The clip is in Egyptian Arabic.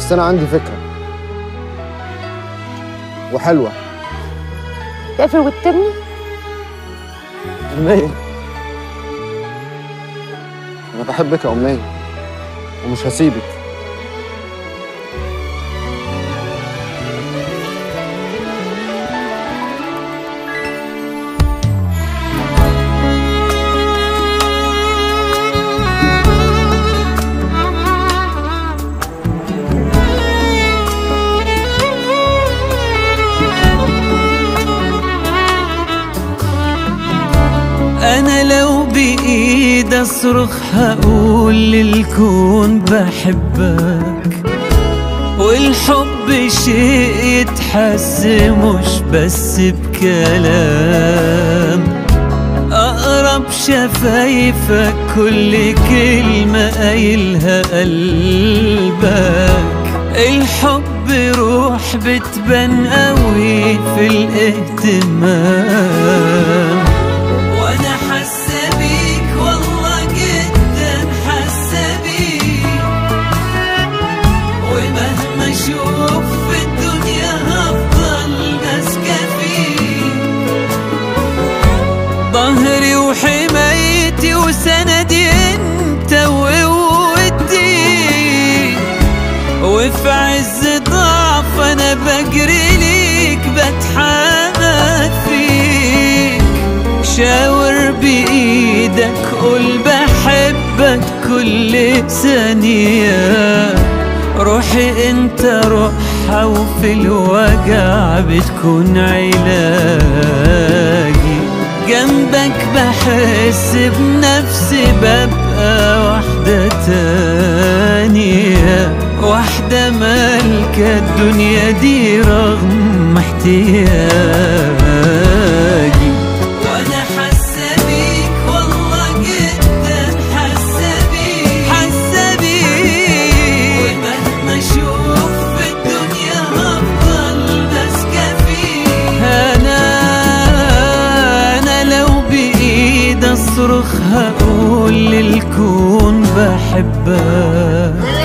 بس انا عندي فكره وحلوه تقفل وتبني أمنية أنا بحبك يا أمنية ومش هسيبك انا لو بايد اصرخ هقول للكون بحبك والحب شيء يتحس مش بس بكلام اقرب شفايفك كل كلمة قايلها قلبك الحب روح بتبان قوي في الاهتمام وانا حاسه بيك والله جدا حاسه بيك ومهما اشوف في الدنيا هفضل ماسكه فيك ظهري وحمايتي وسندي انت وقوتي وفي عز ضعف انا بجري ليك بتحمد فيك شاور بايدك قول بحبك كل ثانية روحي انت روحها وفي الوجع بتكون علاجي جنبك بحس بنفسي ببقى واحدة تانية واحدة مالكة الدنيا دي رغم احتياجي وانا حاسة بيك والله جدا حاسة بيك حاسة بيك ومهما اشوف في الدنيا هفضل ماسكة فيك انا انا لو بايد اصرخ هقول للكون بحبك